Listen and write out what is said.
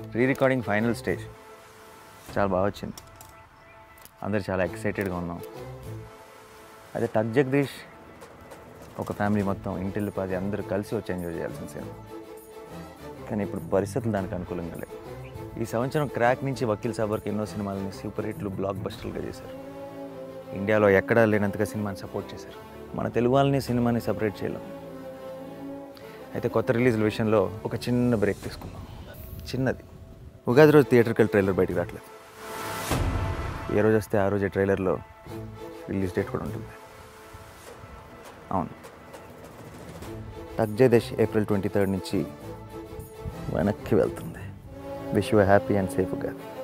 re recording final stage చాలా బాగా వచ్చింది అందరు చాలా ఎక్సైటెడ్గా ఉన్నాం అదే టక్ జగదీష్ ఒక ఫ్యామిలీ మొత్తం ఇంటిల్లి పది అందరూ కలిసి వచ్చి ఎంజాయ్ చేయాల్సిన సినిమా కానీ ఇప్పుడు పరిస్థితులు దానికి అనుకూలంగా లేవు ఈ సంవత్సరం క్రాక్ నుంచి వకీల్ సాబ్ వరకు ఎన్నో సినిమాలని సూపర్ హిట్లు బ్లాక్ బస్టర్లుగా చేశారు ఇండియాలో ఎక్కడా లేనంతగా సినిమాని సపోర్ట్ చేశారు మన తెలుగు వాళ్ళని సినిమాని సపరేట్ చేయలేం అయితే కొత్త రిలీజ్ల విషయంలో ఒక చిన్న బ్రేక్ తీసుకుందాం చిన్నది ఉగాది రోజు థియేటర్కి వెళ్ళి ట్రైలర్ బయటికి రావట్లేదు ఏ రోజు వస్తే ఆ రోజే ట్రైలర్లో రిలీజ్ డేట్ కూడా ఉంటుంది అవును టక్ జయదేశ్ ఏప్రిల్ ట్వంటీ థర్డ్ నుంచి వెనక్కి వెళ్తుంది wish you happy and safe Ugadi